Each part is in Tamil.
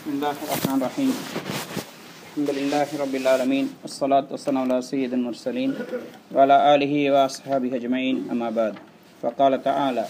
بسم الله الرحمن الرحيم الحمد لله رب العالمين والصلاة والسلام على سيد المرسلين وعلى آله وأصحابه أجمعين أما بعد فقال تعالى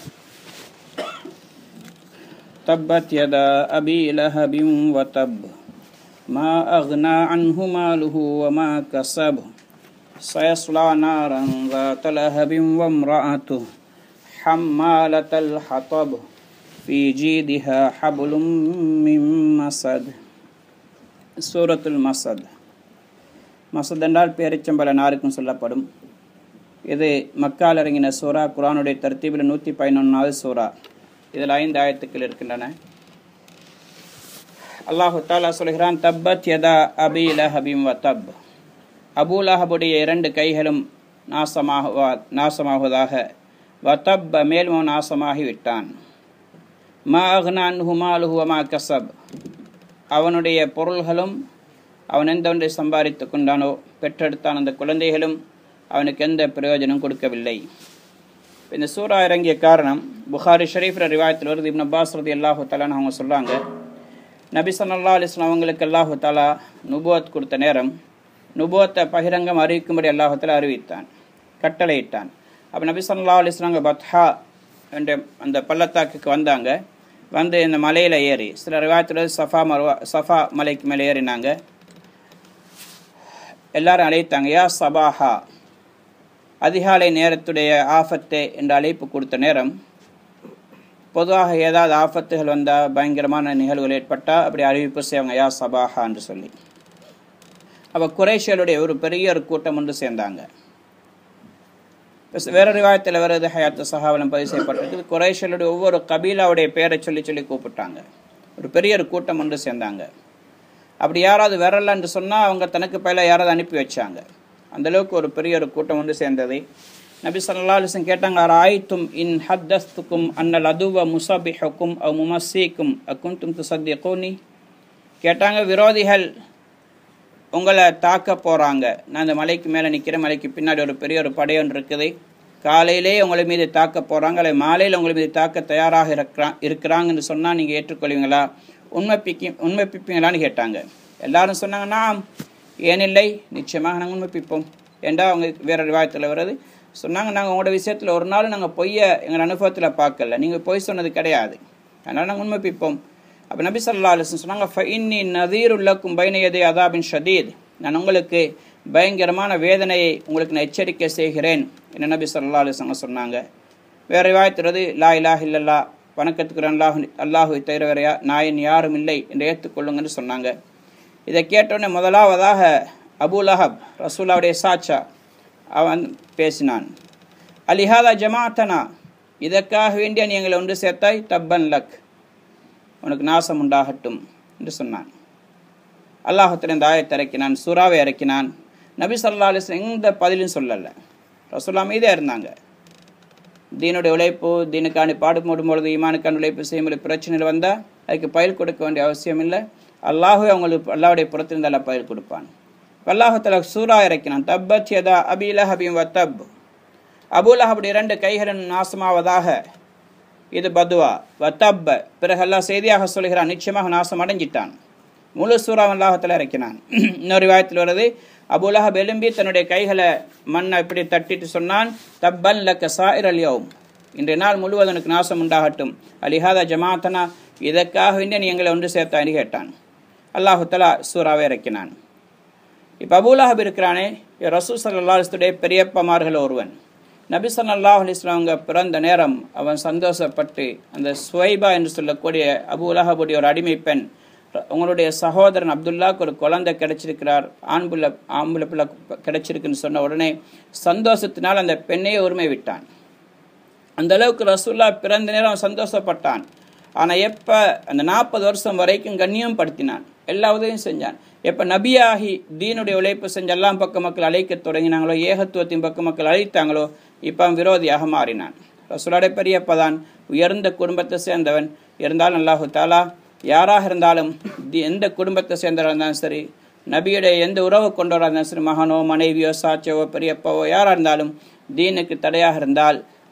تبت يدا أبي لهب وتب ما أغنى عنه ماله وما كسب سيصلى نارا ذات لهب وامرأته حمالة الحطب في جيدها حبل من مسد சூரத்துல் மசத் மசத் என்றால் பேரிச்சம்பல நாருக்கும் சொல்லப்படும் இது மக்கால் இறங்கின சூரா குரானுடைய தர்த்தீபில் நூற்றி பதினொன்றாவது சூரா இதில் ஐந்து ஆயத்துக்கள் இருக்கின்றன அல்லாஹு தாலா சொல்கிறான் தப்பத் யதா அபி லஹபிம் வ தப் அபு லஹபுடைய இரண்டு கைகளும் நாசமாக நாசமாகுவதாக வத்தப்ப மேலும் நாசமாகி விட்டான் மா அஹ்னான் ஹுமாலுஹு வமா கசப் அவனுடைய பொருள்களும் அவன் எந்த ஒன்றை சம்பாதித்து கொண்டானோ பெற்றெடுத்தான் அந்த குழந்தைகளும் அவனுக்கு எந்த பிரயோஜனம் கொடுக்கவில்லை இந்த சூறா இறங்கிய காரணம் புகாரி ஷரீஃப்ல ரிவாயத்தில் வருது இப்னு அப்பாஸ் ரதி அல்லாஹு தாலான்னு அவங்க சொல்கிறாங்க நபி சல்லா அலிஸ்லாம் அவங்களுக்கு அல்லாஹு தாலா நுபுவத் கொடுத்த நேரம் நுபுவத்தை பகிரங்கம் அறிவிக்கும்படி அல்லாஹு தாலா அறிவித்தான் கட்டளையிட்டான் அப்போ நபி சல்லா அலிஸ்லாங்க பத்ஹா என்ற அந்த பள்ளத்தாக்குக்கு வந்தாங்க வந்து இந்த மலையில் ஏறி சில ரிவாயத்தில் சஃபா மருவா சஃபா மலைக்கு மேலே ஏறினாங்க எல்லாரும் அழைத்தாங்க யா சபாஹா அதிகாலை நேரத்துடைய ஆஃபத்து என்ற அழைப்பு கொடுத்த நேரம் பொதுவாக ஏதாவது ஆபத்துகள் வந்தால் பயங்கரமான நிகழ்வுகள் ஏற்பட்டால் அப்படி அறிவிப்பு செய்வாங்க யா சபாஹா என்று சொல்லி அப்போ குரேஷியலுடைய ஒரு பெரிய ஒரு கூட்டம் ஒன்று சேர்ந்தாங்க வேற ரிவாயத்தில் வருது ஹயாத்து சஹாவலம் பதிவு செய்யப்பட்டிருக்குது குரேஷலுடைய ஒவ்வொரு கபீலாவுடைய பேரை சொல்லி சொல்லி கூப்பிட்டாங்க ஒரு பெரிய ஒரு கூட்டம் ஒன்று சேர்ந்தாங்க அப்படி யாராவது வரலன்னு சொன்னால் அவங்க தனக்கு பயில யாராவது அனுப்பி வச்சாங்க அந்தளவுக்கு ஒரு பெரிய ஒரு கூட்டம் ஒன்று சேர்ந்தது நபி சொல்லா அலிசன் கேட்டாங்க ஆயித்தும் இன் ஹத்தஸ்துக்கும் அன்னல் அதுவ முசபிஹக்கும் அவ் முமசீக்கும் அக்கும் தும் துசத்திய கோனி கேட்டாங்க விரோதிகள் உங்களை தாக்க போகிறாங்க நான் இந்த மலைக்கு மேலே நிற்கிற மலைக்கு பின்னாடி ஒரு பெரிய ஒரு படையொன்று இருக்குது காலையிலே உங்களை மீது தாக்க போகிறாங்க அல்லது மாலையில் உங்களை மீது தாக்க தயாராக இருக்கிறா இருக்கிறாங்கன்னு சொன்னால் நீங்கள் ஏற்றுக்கொள்வீங்களா உண்மை பிக்கி உண்மை பிப்பீங்களான்னு கேட்டாங்க எல்லாரும் சொன்னாங்க நாம் ஏனில்லை நிச்சயமாக நாங்கள் உண்மை பிப்போம் ஏண்டா அவங்க வேறு விவாதத்தில் வருது சொன்னாங்க நாங்கள் உங்களோட விஷயத்தில் ஒரு நாள் நாங்கள் பொய்யை எங்கள் அனுபவத்தில் பார்க்கல நீங்கள் பொய் சொன்னது கிடையாது அதனால் நாங்கள் உண்மை பிப்போம் அப்போ நபி சல்லா அலிஸ்லம் சொன்னாங்க ஃபைன்னி நதீர் உள்ளக்கும் பைனயதே அதாபின் ஷதீத் நான் உங்களுக்கு பயங்கரமான வேதனையை உங்களுக்கு நான் எச்சரிக்கை செய்கிறேன் என்ன நபி சல்லா அலிஸ்லம் சொன்னாங்க வேறு வாய்த்துறது லா இலாஹ் இல்லல்லா வணக்கத்துக்கு அல்லாஹு அல்லாஹு தவிர வேறையா நாயன் யாரும் இல்லை என்று ஏற்றுக்கொள்ளுங்கன்னு சொன்னாங்க இதை கேட்டோடனே முதலாவதாக அபு லஹப் ரசூலாவுடைய சாச்சா அவன் பேசினான் அலிஹாதா ஜமாத்தனா இதற்காக வேண்டிய நீ எங்களை ஒன்று சேர்த்தாய் தப்பன் லக் உனக்கு நாசம் உண்டாகட்டும் என்று சொன்னான் அல்லாஹத்தில் இந்த ஆயத்தை இறக்கினான் சூறாவை இறக்கினான் நபி சொல்லா அலிஸ்லாம் எந்த பதிலும் சொல்லலை ரசூல்லா மீதே இருந்தாங்க தீனுடைய உழைப்பு தீனுக்காண்டி பாடுபடும் பொழுது ஈமானுக்கான உழைப்பு செய்யும்போது பிரச்சனைகள் வந்தால் அதுக்கு பயில் கொடுக்க வேண்டிய அவசியம் இல்லை அல்லாஹே அவங்களுக்கு அல்லாவுடைய புறத்திலிருந்து அல்ல பயில் கொடுப்பான் அல்லாஹத்தில் சூறா இறக்கினான் தப்பத் யதா அபீல ஹபீம் வத்தப் அபுலஹபுடைய இரண்டு கைகளும் நாசமாவதாக இது பதுவா வத்தப்ப பிறகு எல்லாம் செய்தியாக சொல்கிறான் நிச்சயமாக நாசம் அடைஞ்சிட்டான் முழு சூறாவன் அல்லாஹத்தில் இறக்கினான் இன்னொரு வாயத்தில் வருது அபுலஹப் எலும்பி தன்னுடைய கைகளை மண்ணை இப்படி தட்டிட்டு சொன்னான் தப்பன் லக்க சாயிர் அலியோம் இன்றைய நாள் முழுவதும் எனக்கு நாசம் உண்டாகட்டும் அலிஹாதா ஜமாத்தனா இதற்காக வேண்டிய நீ எங்களை ஒன்று சேர்த்தான்னு கேட்டான் அல்லாஹுத்தலா சூறாவை இறக்கினான் இப்போ அபுலஹப் இருக்கிறானே ரசூ சல்லாஹுடைய பெரியப்பமார்கள் ஒருவன் நபி சல்லாஹ் அலிஸ்லாங்க பிறந்த நேரம் அவன் சந்தோஷப்பட்டு அந்த சுவைபா என்று சொல்லக்கூடிய அபு உலஹபுடைய ஒரு அடிமை பெண் உங்களுடைய சகோதரன் அப்துல்லாக்கு ஒரு குழந்தை கிடைச்சிருக்கிறார் ஆண் பிள்ளை ஆம்பளை பிள்ளை கிடைச்சிருக்குன்னு சொன்ன உடனே சந்தோஷத்தினால் அந்த பெண்ணையே உரிமை விட்டான் அந்த அளவுக்கு ரசூல்லா பிறந்த நேரம் அவன் சந்தோஷப்பட்டான் ஆனால் எப்போ அந்த நாற்பது வருஷம் வரைக்கும் கண்ணியம் படுத்தினான் எல்லா உதவியும் செஞ்சான் எப்போ நபியாகி தீனுடைய உழைப்பு செஞ்ச எல்லாம் பக்க மக்கள் அழைக்க தொடங்கினாங்களோ ஏகத்துவத்தின் பக்க மக்கள் அழைத்தாங்களோ இப்போ அவன் விரோதியாக மாறினான் ரசூலாடைய பெரியப்பதான் உயர்ந்த குடும்பத்தை சேர்ந்தவன் இருந்தாலும் அல்லாஹு தாலா யாராக இருந்தாலும் எந்த குடும்பத்தை சேர்ந்தவராக இருந்தாலும் சரி நபியுடைய எந்த உறவு கொண்டவராக இருந்தாலும் சரி மகனோ மனைவியோ சாட்சியவோ பெரியப்பாவோ யாராக இருந்தாலும் தீனுக்கு தடையாக இருந்தால்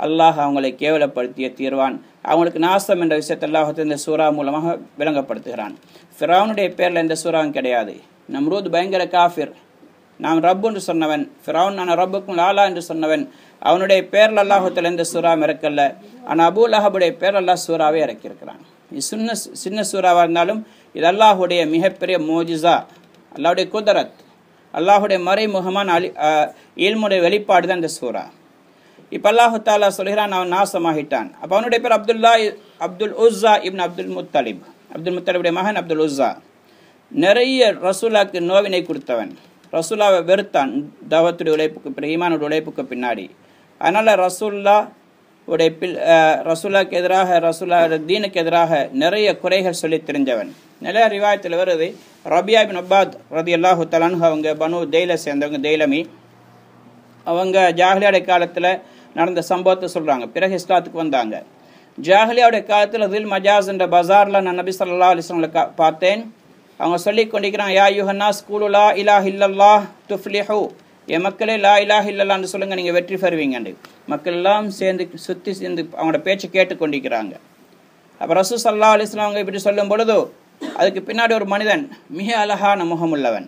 அல்லாஹ் அவங்களை கேவலப்படுத்திய தீர்வான் அவங்களுக்கு நாசம் என்ற விஷயத்தை அல்லாஹ் இந்த சூறா மூலமாக விளங்கப்படுத்துகிறான் ஃபிரௌனுடைய பேரில் எந்த சூறாவும் கிடையாது நம்ரூத் பயங்கர காஃபிர் நாம் ரப்பு என்று சொன்னவன் ஃபிரௌன் நான் ரப்புக்கும் லாலா என்று சொன்னவன் அவனுடைய பேரில் அல்லாஹத்தில் எந்த சூறாவும் இறக்கல்ல ஆனால் அபூ லஹபுடைய பேர் அல்லாஹ் சூறாவே இறக்கியிருக்கிறான் இது சின்ன சின்ன சூறாவாக இருந்தாலும் இது அல்லாஹுடைய மிகப்பெரிய மோஜிசா அல்லாஹுடைய குதரத் அல்லாஹுடைய மறைமுகமான அலி இல்முடைய வெளிப்பாடு தான் இந்த சூறா இப்போ அல்லாஹு தாலா சொல்கிறான் அவன் நாசமாகிட்டான் அப்போ அவனுடைய பேர் அப்துல்லா அப்துல் உஸ்ஸா இப்ன் அப்துல் முத்தலிப் அப்துல் முத்தலிபுடைய மகன் அப்துல் உஸ்ஸா நிறைய ரசூலாக்கு நோவினை கொடுத்தவன் ரசூலாவை வெறுத்தான் தவத்துடைய உழைப்புக்கு பிறகு ஈமானுடைய உழைப்புக்கு பின்னாடி அதனால் ரசூல்லா உடைய பில் ரசூலாக்கு எதிராக ரசூலா தீனுக்கு எதிராக நிறைய குறைகள் சொல்லி தெரிஞ்சவன் நிறைய ரிவாயத்தில் வருது ரபியா பின் அப்பாத் ரதி அல்லாஹு தலான்ஹு அவங்க பனு தெய்ல சேர்ந்தவங்க தெய்லமி அவங்க ஜாஹ்லியாடைய காலத்தில் நடந்த சம்பவத்தை சொல்கிறாங்க பிறகு இஸ்லாத்துக்கு வந்தாங்க ஜாஹ்லியாவுடைய காலத்தில் தில் மஜாஸ் என்ற பஜாரில் நான் நபி சொல்லா அலிஸ்லாம்ல கா பார்த்தேன் அவங்க சொல்லி கொண்டிருக்கிறாங்க யா யுஹன்னா ஸ்கூலுலா இலா இல்லல்லா துஃப்லிஹு என் மக்களே லா இலா இல்லல்லான்னு சொல்லுங்கள் நீங்கள் வெற்றி பெறுவீங்கண்டு மக்கள் எல்லாம் சேர்ந்து சுற்றி சேர்ந்து அவங்களோட பேச்சு கேட்டு கொண்டிருக்கிறாங்க அப்போ ரசூ சல்லா அலிஸ்லாம் அவங்க இப்படி சொல்லும் பொழுதோ அதுக்கு பின்னாடி ஒரு மனிதன் மிக அழகான முகமுள்ளவன்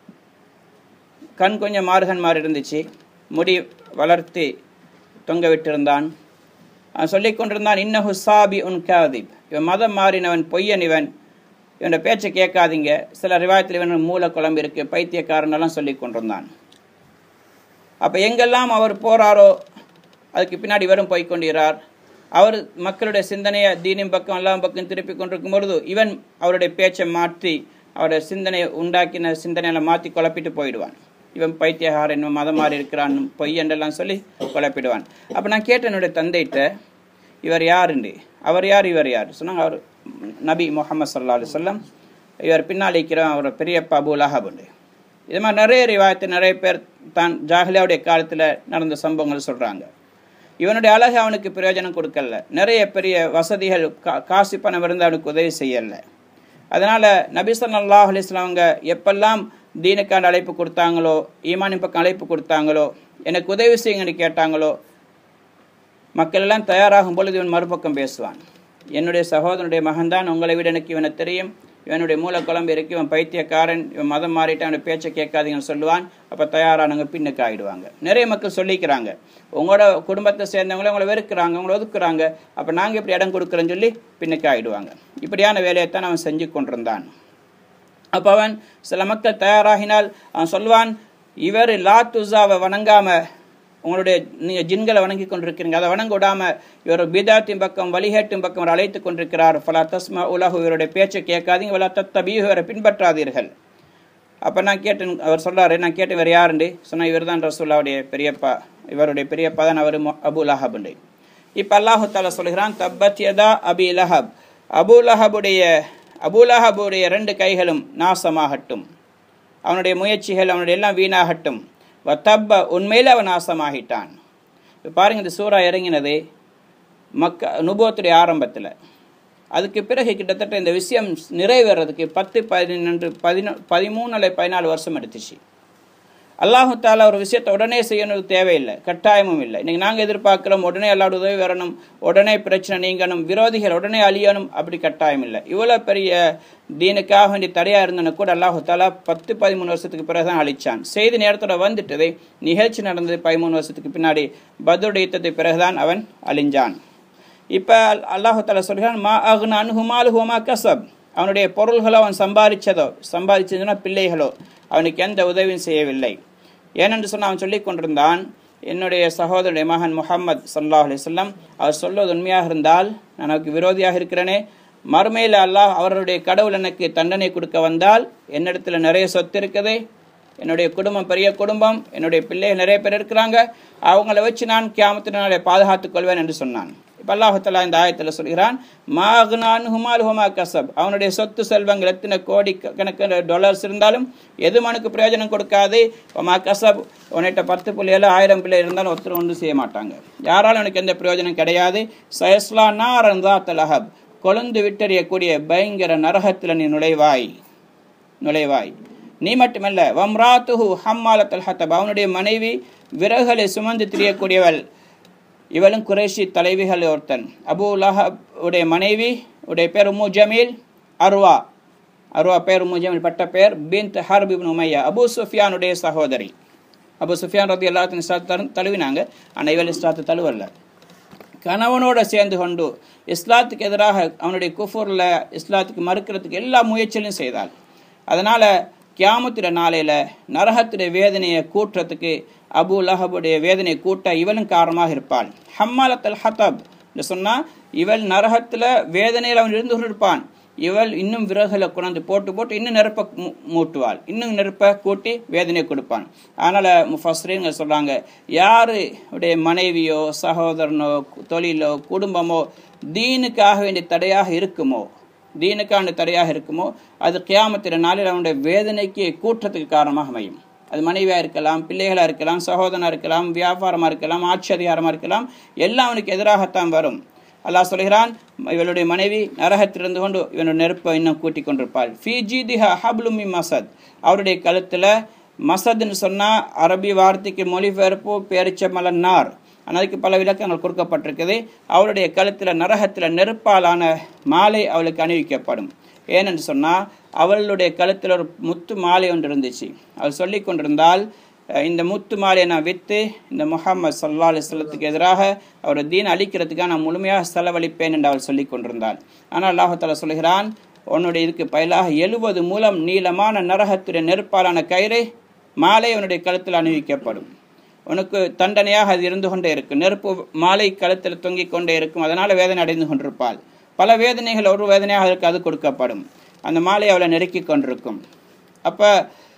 கண் கொஞ்சம் மாறுகன் மாறி இருந்துச்சு முடி வளர்த்தி தொங்க விட்டிருந்தான் அவன் சொல்லி கொண்டிருந்தான் இன்ன ஹுசாபி உன் காதிப் இவன் மதம் மாறினவன் பொய்யன் இவன் இவனோட பேச்சை கேட்காதீங்க சில ரிவாயத்தில் இவன் மூல குழம்பு இருக்கு பைத்தியக்காரனெல்லாம் சொல்லி கொண்டிருந்தான் அப்போ எங்கெல்லாம் அவர் போறாரோ அதுக்கு பின்னாடி இவரும் போய்கொண்டிருக்கிறார் அவர் மக்களுடைய சிந்தனையை தீனின் பக்கம் எல்லாம் பக்கம் திருப்பி கொண்டிருக்கும் பொழுது இவன் அவருடைய பேச்சை மாற்றி அவருடைய சிந்தனையை உண்டாக்கின சிந்தனையில மாற்றி குழப்பிட்டு போயிடுவான் இவன் பைத்தியகாரன் இவன் மதம் மாறி இருக்கிறான் பொய் என்றெல்லாம் சொல்லி குழப்பிடுவான் அப்போ நான் கேட்டேன் என்னுடைய தந்தைகிட்ட இவர் யாருண்டு அவர் யார் இவர் யார் சொன்னாங்க அவர் நபி முகமது சல்லா அலி சொல்லம் இவர் பின்னால் இருக்கிற அவர் பெரியப்பா அபு லஹபுண்டு இது மாதிரி நிறைய ரிவாயத்து நிறைய பேர் தான் ஜாஹிலியாவுடைய காலத்தில் நடந்த சம்பவங்கள் சொல்கிறாங்க இவனுடைய அழகு அவனுக்கு பிரயோஜனம் கொடுக்கல நிறைய பெரிய வசதிகள் கா காசு பணம் இருந்து அவனுக்கு உதவி செய்யலை அதனால் நபி சல்லாஹ் அலிஸ்லாம் அவங்க எப்பெல்லாம் தீனுக்கான அழைப்பு கொடுத்தாங்களோ ஈமானின் பக்கம் அழைப்பு கொடுத்தாங்களோ எனக்கு உதவி செய்யுங்கன்னு கேட்டாங்களோ மக்கள் எல்லாம் தயாராகும் பொழுது இவன் மறுபக்கம் பேசுவான் என்னுடைய சகோதரனுடைய மகன்தான் உங்களை விட எனக்கு இவனை தெரியும் இவனுடைய மூல குழம்பு இருக்கு இவன் பைத்தியக்காரன் இவன் மதம் மாறிட்டு அவனுடைய பேச்சை கேட்காதீங்கன்னு சொல்லுவான் அப்போ தயாரானவங்க பின்னுக்கு ஆகிடுவாங்க நிறைய மக்கள் சொல்லிக்கிறாங்க உங்களோட குடும்பத்தை சேர்ந்தவங்கள உங்களை வெறுக்கிறாங்க உங்களை ஒதுக்குறாங்க அப்போ நாங்கள் இப்படி இடம் கொடுக்குறோன்னு சொல்லி பின்னுக்கு ஆகிடுவாங்க இப்படியான வேலையைத்தான் அவன் செஞ்சு கொண்டிருந்தான் அப்போ அவன் சில மக்கள் தயாராகினால் அவன் சொல்வான் இவர் லாத்துசாவை வணங்காம உங்களுடைய நீங்கள் ஜின்களை வணங்கி கொண்டிருக்கிறீங்க அதை வணங்க விடாமல் இவர் பீதாத்தின் பக்கம் வழிகேட்டின் பக்கம் அவர் அழைத்து கொண்டிருக்கிறார் ஃபலா தஸ்மா உலகு இவருடைய பேச்சை கேட்காதீங்க வலா தத்தபி இவரை பின்பற்றாதீர்கள் அப்போ நான் கேட்டேன் அவர் சொல்கிறாரு நான் கேட்டேன் இவர் யாருண்டு சொன்னால் இவர் தான் ரசூல்லாவுடைய பெரியப்பா இவருடைய பெரியப்பா தான் அவர் அபு லஹபுண்டு இப்போ அல்லாஹு தாலா சொல்கிறான் தப்பத் யதா அபி லஹப் அபு லஹபுடைய அபு லஹபுடைய ரெண்டு கைகளும் நாசமாகட்டும் அவனுடைய முயற்சிகள் அவனுடைய எல்லாம் வீணாகட்டும் வத்தப்ப உண்மையில் அவன் நாசமாகிட்டான் இப்போ பாருங்கள் இந்த சூறா இறங்கினது மக்க நுபோத்துடைய ஆரம்பத்தில் அதுக்கு பிறகு கிட்டத்தட்ட இந்த விஷயம் நிறைவேறதுக்கு பத்து பதினொன்று பதினொ பதிமூணு அல்லது பதினாலு வருஷம் எடுத்துச்சு அல்லாஹு தாலா ஒரு விஷயத்தை உடனே செய்யணும் தேவையில்லை கட்டாயமும் இல்லை இன்னைக்கு நாங்கள் எதிர்பார்க்குறோம் உடனே எல்லாரோட உதவி வரணும் உடனே பிரச்சனை நீங்கணும் விரோதிகள் உடனே அழியணும் அப்படி கட்டாயம் இல்லை இவ்வளோ பெரிய தீனுக்காக வேண்டிய தடையாக இருந்தன கூட அல்லாஹு தாலா பத்து பதிமூணு வருஷத்துக்கு பிறகு தான் அழிச்சான் செய்தி நேரத்தோட வந்துட்டது நிகழ்ச்சி நடந்தது பதிமூணு வருஷத்துக்கு பின்னாடி பத்ருடைய யுத்தத்துக்கு பிறகுதான் அவன் அழிஞ்சான் இப்போ அல்லாஹு தாலா சொல்கிறான் மா அகுனான் ஹுமால் ஹுமா கசப் அவனுடைய பொருள்களோ அவன் சம்பாதிச்சதோ சம்பாதிச்சதுன்னா பிள்ளைகளோ அவனுக்கு எந்த உதவியும் செய்யவில்லை ஏனென்று சொன்ன அவன் சொல்லி கொண்டிருந்தான் என்னுடைய சகோதரனுடைய மகன் முகமது சல்லாஹ் அலிஸ்லாம் அவர் சொல்வது உண்மையாக இருந்தால் நான் அவருக்கு விரோதியாக இருக்கிறேனே மறுமையில் அல்லாஹ் அவருடைய கடவுள் எனக்கு தண்டனை கொடுக்க வந்தால் என்னிடத்துல நிறைய சொத்து இருக்குது என்னுடைய குடும்பம் பெரிய குடும்பம் என்னுடைய பிள்ளைகள் நிறைய பேர் இருக்கிறாங்க அவங்கள வச்சு நான் கியாமத்தினாலே பாதுகாத்துக் கொள்வேன் என்று சொன்னான் இப்போ அல்லாஹலா இந்த ஆயத்தில் சொல்கிறான் மாகுனான் ஹுமால் ஹுமா கசப் அவனுடைய சொத்து செல்வங்கள் எத்தனை கோடி கணக்கு டாலர்ஸ் இருந்தாலும் எது மனுக்கு பிரயோஜனம் கொடுக்காது ஹுமா கசப் உன்னிட்ட பத்து பிள்ளைகள் ஆயிரம் பிள்ளை இருந்தாலும் ஒருத்தர் ஒன்றும் செய்ய மாட்டாங்க யாராலும் எனக்கு எந்த பிரயோஜனம் கிடையாது சயஸ்லா நாரந்தா தலஹப் கொழுந்து விட்டறியக்கூடிய பயங்கர நரகத்தில் நீ நுழைவாய் நுழைவாய் நீ மட்டுமல்ல வம்ராத்துஹு ஹம்மாலத்தல் ஹத்தப் அவனுடைய மனைவி விறகுகளை சுமந்து திரியக்கூடியவள் இவளும் குறைஷி தலைவிகள் ஒருத்தன் அபு லஹப் உடைய மனைவி உடைய பேர் உம்மு ஜமீல் அர்வா அர்வா பேர் உம்மு ஜமீல் பட்ட பேர் பின் ஹர்ப் இப்னு உமையா அபு சுஃபியானுடைய சகோதரி அபு சுஃபியான் ரதி எல்லாத்தையும் இஸ்லாத்து தழுவினாங்க ஆனால் இவள் இஸ்லாத்து தழுவல்ல கணவனோட சேர்ந்து கொண்டு இஸ்லாத்துக்கு எதிராக அவனுடைய குஃபூரில் இஸ்லாத்துக்கு மறுக்கிறதுக்கு எல்லா முயற்சிகளையும் செய்தாள் அதனால் கியாமத்துடைய நாளையில் நரகத்துடைய வேதனையை கூட்டுறதுக்கு அபு லஹபுடைய வேதனையை கூட்ட இவளும் காரணமாக இருப்பாள் ஹம்மாலத்தல் ஹத்தப் என்று சொன்னால் இவள் நரகத்தில் வேதனையில் அவன் இருந்து கொண்டிருப்பான் இவள் இன்னும் விறகுல கொண்டாந்து போட்டு போட்டு இன்னும் நெருப்ப மூ- மூட்டுவாள் இன்னும் நெருப்பை கூட்டி வேதனை கொடுப்பான் அதனால் முஃபஸ்ரீங்க சொல்கிறாங்க யாரு உடைய மனைவியோ சகோதரனோ தொழிலோ குடும்பமோ தீனுக்காக வேண்டிய தடையாக இருக்குமோ தீனுக்கான தடையாக இருக்குமோ அது கியாமத்தின நாளில் அவனுடைய வேதனைக்கு கூற்றத்துக்கு காரணமாக அமையும் அது மனைவியாக இருக்கலாம் பிள்ளைகளாக இருக்கலாம் சகோதரனாக இருக்கலாம் வியாபாரமாக இருக்கலாம் ஆட்சி அதிகாரமாக இருக்கலாம் எல்லாம் அவனுக்கு எதிராகத்தான் வரும் அல்லாஹ் சொல்கிறான் இவளுடைய மனைவி நரகத்திலிருந்து கொண்டு இவனுடைய நெருப்பை இன்னும் கூட்டிக் கொண்டிருப்பாள் ஃபி ஜீதிஹா ஹப்லுமி மசத் அவருடைய கழுத்தில் மசத்னு சொன்னால் அரபி வார்த்தைக்கு மொழிபெயர்ப்பு பேரிச்சமல நார் அதுக்கு பல விளக்கங்கள் கொடுக்கப்பட்டிருக்குது அவளுடைய கழுத்தில் நரகத்தில் நெருப்பாலான மாலை அவளுக்கு அணிவிக்கப்படும் ஏனென்று சொன்னால் அவளுடைய கழுத்தில் ஒரு முத்து மாலை ஒன்று இருந்துச்சு அவள் சொல்லி கொண்டிருந்தால் அஹ் இந்த முத்து மாலையை நான் விற்று இந்த முஹம்மது சல்லா அலிஸ்லத்துக்கு எதிராக அவரை தீன் அழிக்கிறதுக்காக நான் முழுமையாக செலவழிப்பேன் என்று அவள் சொல்லி கொண்டிருந்தாள் ஆனால் அல்லாஹால சொல்கிறான் உன்னுடைய இதுக்கு பயிலாக எழுபது மூலம் நீளமான நரகத்துடைய நெருப்பாலான கயிறு மாலை உன்னுடைய கழுத்தில் அணிவிக்கப்படும் உனக்கு தண்டனையாக அது இருந்து கொண்டே இருக்கும் நெருப்பு மாலை கழுத்தில் தொங்கிக் கொண்டே இருக்கும் அதனால் வேதனை அடைந்து கொண்டிருப்பாள் பல வேதனைகள் ஒரு வேதனையாக அதற்கு அது கொடுக்கப்படும் அந்த மாலை அவளை நெருக்கி கொண்டிருக்கும் அப்போ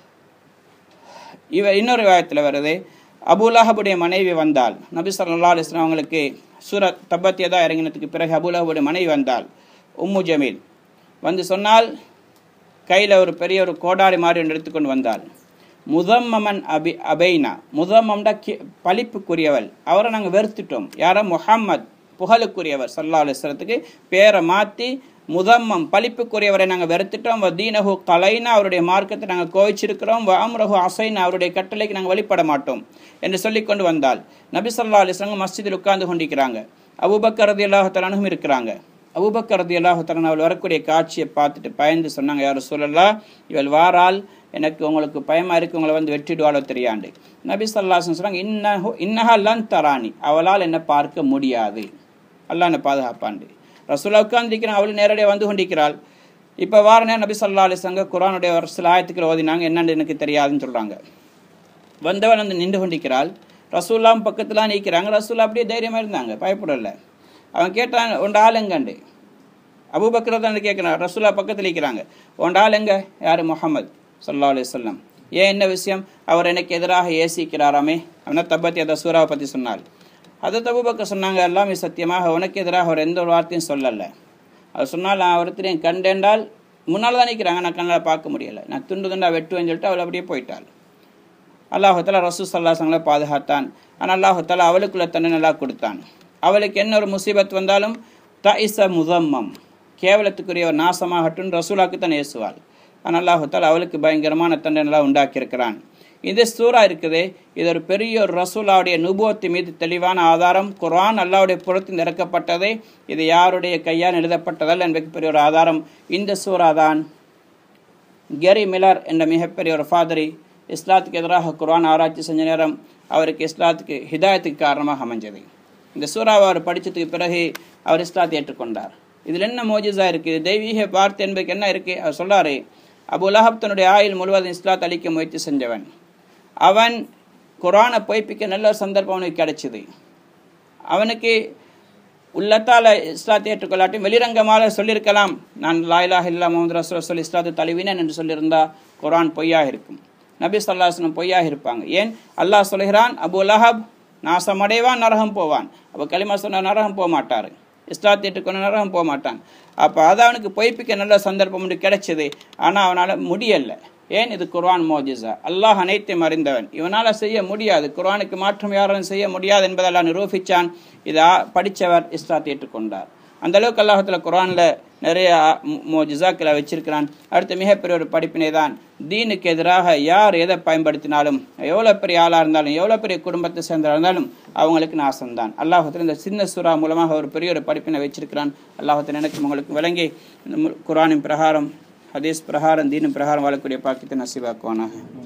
இவ இன்னொரு வாயத்தில் வருது அபுலஹபுடைய மனைவி வந்தாள் நபி ஸல்லல்லாஹு அலைஹி வஸல்லம் அவங்களுக்கு சூரத் தப்பத்தியதா இறங்கினதுக்கு பிறகு அபுலஹபுடைய மனைவி வந்தாள் உம்மு ஜமீல் வந்து சொன்னால் கையில் ஒரு பெரிய ஒரு கோடாரி மாதிரி ஒன்று எடுத்துக்கொண்டு வந்தாள் முதம்மமன் அபி அபைனா முதம்மம்டா கி பழிப்புக்குரியவள் அவரை நாங்கள் வெறுத்துட்டோம் யாரோ முஹம்மத் புகழுக்குரியவர் சல்லா அலிஸ்லத்துக்கு பேரை மாற்றி முதம்மம் பழிப்புக்குரியவரை நாங்கள் வெறுத்துட்டோம் வ தீனஹு கலைனா அவருடைய மார்க்கத்தை நாங்கள் கோவிச்சிருக்கிறோம் வ அம்ரஹு அசைனா அவருடைய கட்டளைக்கு நாங்கள் வழிபட மாட்டோம் என்று சொல்லி கொண்டு வந்தால் நபி ஸல்லல்லாஹு அலைஹி வஸல்லம் மஸ்ஜிதில் உட்கார்ந்து கொண்டிருக்கிறாங்க அபூபக்கர் ரலியல்லாஹு தஆலாவும் இருக்கிறாங்க அபூபக்கர் ரலியல்லாஹு தஆலா அவள் வரக்கூடிய காட்சியை பார்த்துட்டு பயந்து சொன்னாங்க யார் சொல்லலாம் இவள் வாரால் எனக்கு உங்களுக்கு பயமா இருக்கு உங்களை வந்து வெட்டிடுவாளோ தெரியாண்டு நபி ஸல்லல்லாஹு சொன்னாங்க இன்னஹு இன்னஹா லன் தரானி அவளால் என்ன பார்க்க முடியாது அல்லாஹ் என்னை பாதுகாப்பாண்டு ரசூலா உட்கார்ந்திருக்கிறான் அவள் நேரடியாக வந்து கொண்டிருக்கிறாள் இப்போ வார நேரம் நபி ஸல்லல்லாஹு அலைஹி வஸல்லம் குர்ஆனுடைய ஒரு சில ஆயத்துக்கள் ஓதினாங்க என்னன்னு எனக்கு தெரியாதுன்னு சொல்றாங்க வந்தவன் வந்து நின்று கொண்டிருக்கிறாள் ரசூல்லாம் பக்கத்தில் நிற்கிறாங்க ரசூல்லா அப்படியே தைரியமாக இருந்தாங்க பயப்படல அவன் கேட்டான் உண்ட ஆள் எங்கண்டு அபூபக்கர் தான் கேட்குறான் ரசூல்லா பக்கத்தில் நிற்கிறாங்க உண்ட ஆள் எங்க யார் முகமது சல்லா அலைஹி வஸல்லம் ஏன் என்ன விஷயம் அவர் எனக்கு எதிராக ஏசிக்கிறாராமே அவனை தப்பத்தி அதை சூறாவை பற்றி சொன்னாள் அதை தபுபக்கர் சொன்னாங்க எல்லாமே சத்தியமாக உனக்கு எதிராக அவர் எந்த ஒரு வார்த்தையும் சொல்லலை அவர் சொன்னால் நான் ஒருத்தரையும் கண்டேன்டால் முன்னால் தான் நிற்கிறாங்க நான் கண்ணால் பார்க்க முடியலை நான் துண்டு துண்டா வெட்டுவேன்னு சொல்லிட்டு அவள் அப்படியே போயிட்டாள் அல்லாஹால ரசூ சல்லாசங்களை பாதுகாத்தான் ஆனால் அல்லாஹால அவளுக்குள்ள தன்னை நல்லா கொடுத்தான் அவளுக்கு என்ன ஒரு முசீபத் வந்தாலும் தஇச முதம்மம் கேவலத்துக்குரிய ஒரு நாசமாகட்டும் ரசூலாக்கு தான் ஏசுவாள் ஆனால் அல்லாஹால அவளுக்கு பயங்கரமான தண்டனை உண்டாக்கியிருக்கிறான் இந்த சூறா இருக்குது இது ஒரு பெரிய ஒரு ரசூலாவுடைய நுபுவத்து மீது தெளிவான ஆதாரம் குர்ஆன் அல்லாவுடைய புறத்தில் இறக்கப்பட்டது இது யாருடைய கையால் எழுதப்பட்டதல்ல என்பது பெரிய ஒரு ஆதாரம் இந்த சூறா தான் கெரி மிலர் என்ற மிகப்பெரிய ஒரு ஃபாதரி இஸ்லாத்துக்கு எதிராக குர்ஆன் ஆராய்ச்சி செஞ்ச நேரம் அவருக்கு இஸ்லாத்துக்கு ஹிதாயத்துக்கு காரணமாக அமைஞ்சது இந்த சூறாவை அவர் படித்ததுக்கு பிறகு அவர் இஸ்லாத்தை ஏற்றுக்கொண்டார் இதில் என்ன மோஜிஸா இருக்குது தெய்வீக வார்த்தை என்பதுக்கு என்ன இருக்குது அவர் சொல்றாரு அபு லஹப் தன்னுடைய ஆயுள் முழுவதும் இஸ்லாத் அளிக்க முயற்சி செஞ்சவன் அவன் குரானை பொய்ப்பிக்க நல்ல ஒரு சந்தர்ப்பம் அவனுக்கு கிடைச்சிது அவனுக்கு உள்ளத்தால் இஸ்லாத்தை ஏற்றுக்கொள்ளாட்டும் வெளிரங்கமாக சொல்லியிருக்கலாம் நான் லாயிலாக இல்லா முகமது ரசூல் சொல்லி இஸ்லாத்தை தழுவினேன் என்று சொல்லியிருந்தா குரான் பொய்யாக இருக்கும் நபி சொல்லாஸ்லம் பொய்யாக இருப்பாங்க ஏன் அல்லாஹ் சொல்கிறான் அபு லஹப் நாசமடைவான் நரகம் போவான் அப்போ களிமா சொன்ன நரகம் போக மாட்டார் இஸ்லாத்தை ஏற்றுக்கொண்டு நரகம் போக மாட்டான் அப்போ அது அவனுக்கு பொய்ப்பிக்க நல்ல சந்தர்ப்பம் ஒன்று கிடைச்சது ஆனால் அவனால் முடியலை ஏன் இது குர்ஆன் மோஜிசா அல்லாஹ் அனைத்தையும் அறிந்தவன் இவனால் செய்ய முடியாது குர்ஆனுக்கு மாற்றம் யாரும் செய்ய முடியாது என்பதெல்லாம் நிரூபித்தான் இதை படித்தவர் இஸ்லாத்தை ஏற்றுக்கொண்டார் அந்த அளவுக்கு அல்லாஹத்தில் குரானில் நிறைய ஜிசாக்களை வச்சிருக்கிறான் அடுத்து மிகப்பெரிய ஒரு படிப்பினை தான் தீனுக்கு எதிராக யார் எதை பயன்படுத்தினாலும் எவ்வளோ பெரிய ஆளாக இருந்தாலும் எவ்வளோ பெரிய குடும்பத்தை சேர்ந்தா இருந்தாலும் அவங்களுக்கு நாசம்தான் அல்லாஹத்தில் இந்த சின்ன சூறா மூலமாக ஒரு பெரிய ஒரு படிப்பினை வச்சிருக்கிறான் அல்லாஹத்தில் எனக்கு உங்களுக்கு விளங்கி இந்த மு- குரானின் பிரகாரம் ஹதீஸ் பிரகாரம் தீனின் பிரகாரம் வாழக்கூடிய பாக்கியத்தை நசீவாக்குவானாக